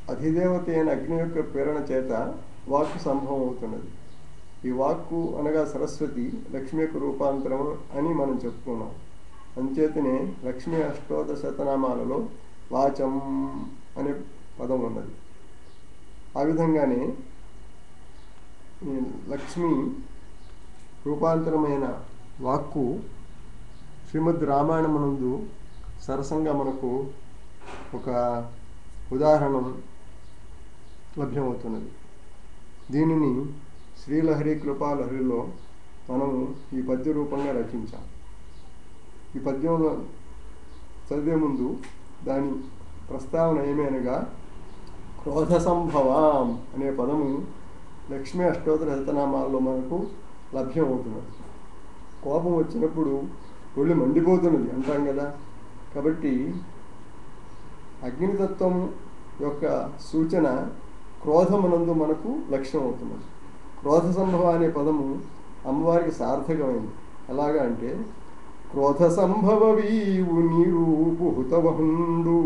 అధిదేవత అయిన అగ్ని యొక్క ప్రేరణ చేత వాక్కు సంభవం అవుతున్నది ఈ వాక్కు అనగా సరస్వతి లక్ష్మి యొక్క రూపాంతరం అని మనం చెప్పుకున్నాం అంచేతనే లక్ష్మీ అష్టోదశ శతనామాలలో వాచం అనే పదం ఉన్నది ఆ విధంగానే ఈ లక్ష్మి రూపాంతరమైన వాక్కు శ్రీమద్ రామాయణమునందు సరసంగా మనకు ఒక ఉదాహరణం లభ్యమవుతున్నది దీనిని శ్రీలహరి కృపాలహరిలో మనము ఈ పద్య రూపంగా రచించాం ఈ పద్యంలో చదివే ముందు దాని ప్రస్తావన ఏమేనగా క్రోధ సంభవాం అనే పదము లక్ష్మీ అష్టోత్తర శతనామాల్లో మనకు లభ్యం అవుతున్నది కోపం వచ్చినప్పుడు ఒళ్ళు మండిపోతున్నది అంటాం కదా కాబట్టి అగ్నితత్వం యొక్క సూచన క్రోధమునందు మనకు లక్ష్యం అవుతున్నది క్రోధ సంభవ అనే పదము అమ్మవారికి సార్థకమైంది ఎలాగా అంటే క్రోధ సంభవ వీవు నీరూపు హుతవహుండు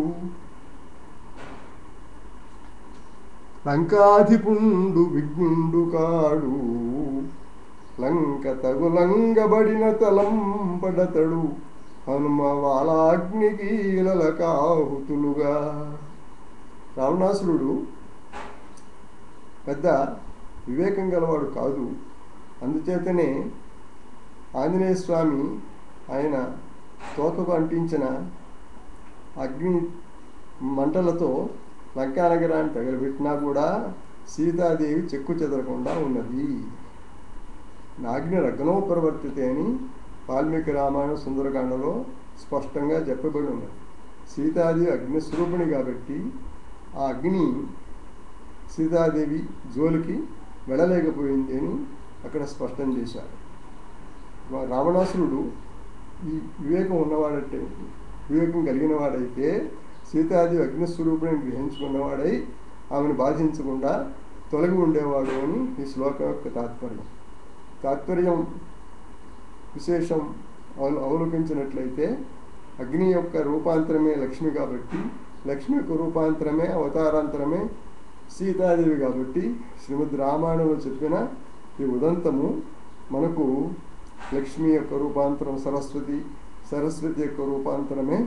లంకాధిపుండు విఘ్నుండు కాడు లంక తగులంగబడిన తలంపడతడు హనుమ వాలాగ్నికీలల కాహుతులుగా రావణాసురుడు పెద్ద వివేకం గలవాడు కాదు అందుచేతనే ఆంజనేయ స్వామి ఆయన తోకకు అంటించిన అగ్ని మంటలతో లంకా నగరాన్ని తగలబెట్టినా కూడా సీతాదేవి చెక్కు చెదరకుండా ఉన్నది నాగ్ని రగ్నో ప్రవర్తితే అని వాల్మీకి రామాయణ సుందరకాండలో స్పష్టంగా చెప్పబడి ఉన్నది సీతాదేవి అగ్నిస్వరూపిణి కాబట్టి ఆ అగ్ని సీతాదేవి జోలికి వెళ్ళలేకపోయింది అని అక్కడ స్పష్టం చేశారు రావణాసురుడు ఈ వివేకం ఉన్నవాడంటే వివేకం కలిగిన వాడైతే సీతాదేవి అగ్నిస్వరూపుని గ్రహించుకున్నవాడై ఆమెను బాధించకుండా తొలగి ఉండేవాడు అని ఈ శ్లోకం యొక్క తాత్పర్యం తాత్పర్యం విశేషం అవలు అవలోకించినట్లయితే అగ్ని యొక్క రూపాంతరమే లక్ష్మి కాబట్టి లక్ష్మి యొక్క రూపాంతరమే అవతారాంతరమే సీతాదేవి కాబట్టి శ్రీమద్ రామాయణంలో చెప్పిన ఈ ఉదంతము మనకు లక్ష్మి యొక్క రూపాంతరం సరస్వతి సరస్వతి యొక్క రూపాంతరమే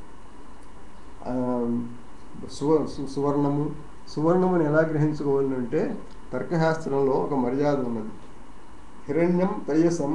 సువ సువర్ణము సువర్ణముని ఎలా గ్రహించుకోవాలంటే తర్కశాస్త్రంలో ఒక మర్యాద ఉన్నది హిరణ్యం తయసం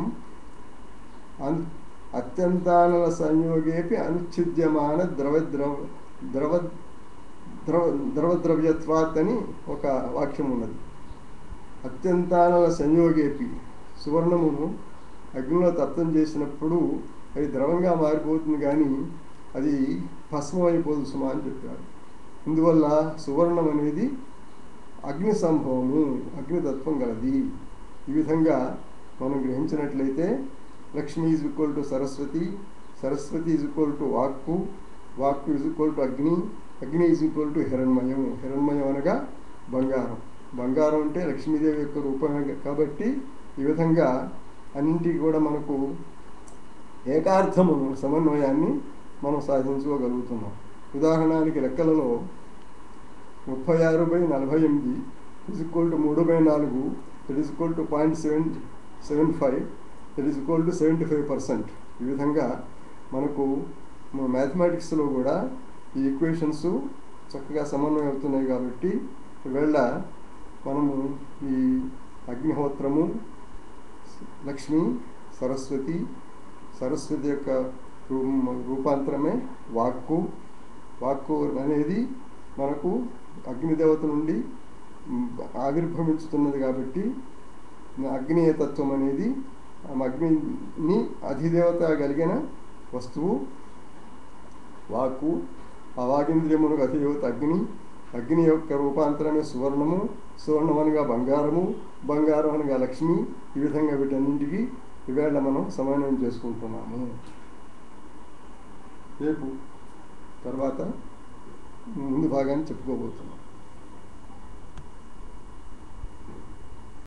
అన్ అత్యంతానల సంయోగేపి అనుచ్ఛిద్యమాన ద్రవ ద్రవ ద్రవ ద్రవ ద్రవద్రవ్యత్వాత్ అని ఒక వాక్యం ఉన్నది అత్యంతానల సంయోగేపి సువర్ణమును అగ్నిలో తప్తం చేసినప్పుడు అది ద్రవంగా మారిపోతుంది కానీ అది భస్మం అయిపోదు సుమా అని చెప్పారు ఇందువల్ల సువర్ణం అనేది అగ్ని సంభవము అగ్నితత్వం గలది ఈ విధంగా మనం గ్రహించినట్లయితే Lakshmi is equal to Saraswati Saraswati is equal to వాక్కు వాక్కు ఈజ్ ఈక్వల్ టు అగ్ని అగ్ని ఈజ్ ఈక్వల్ టు హిరణ్మయం హిరణ్మయం అనగా బంగారం బంగారం అంటే లక్ష్మీదేవి యొక్క రూపమే కాబట్టి ఈ విధంగా అన్నింటికి కూడా మనకు ఏకార్థము సమన్వయాన్ని మనం సాధించుకోగలుగుతున్నాం ఉదాహరణకి లెక్కలలో ముప్పై ఆరు బై నలభై ఎనిమిది ఇజ్ ఈక్వల్ టు మూడు బై నాలుగు it is equal to point seven seven five it is equal to seventy five percent ఈ విధంగా మనకు మ్యాథమెటిక్స్లో కూడా ఈ ఈక్వేషన్స్ చక్కగా సమన్వయం అవుతున్నాయి కాబట్టి ఈవేళ మనము ఈ అగ్నిహోత్రము లక్ష్మి సరస్వతి సరస్వతి యొక్క రూపాంతరమే వాక్కు వాక్కు అనేది మనకు అగ్నిదేవత నుండి ఆవిర్భవించుతున్నది కాబట్టి అగ్నియతత్వం అనేది అగ్నిని అధిదేవత కలిగిన వస్తువు వాక్కు ఆ వాగింద్రియమునకు అధిదేవత అగ్ని అగ్ని యొక్క రూపాంతరమే సువర్ణము సువర్ణం అనగా బంగారము బంగారం అనగా లక్ష్మి ఈ విధంగా వీటన్నింటికి ఈవేళ మనం సమన్వయం చేసుకుంటున్నాము రేపు తర్వాత ముందు భాగాన్ని చెప్పుకోబోతున్నాం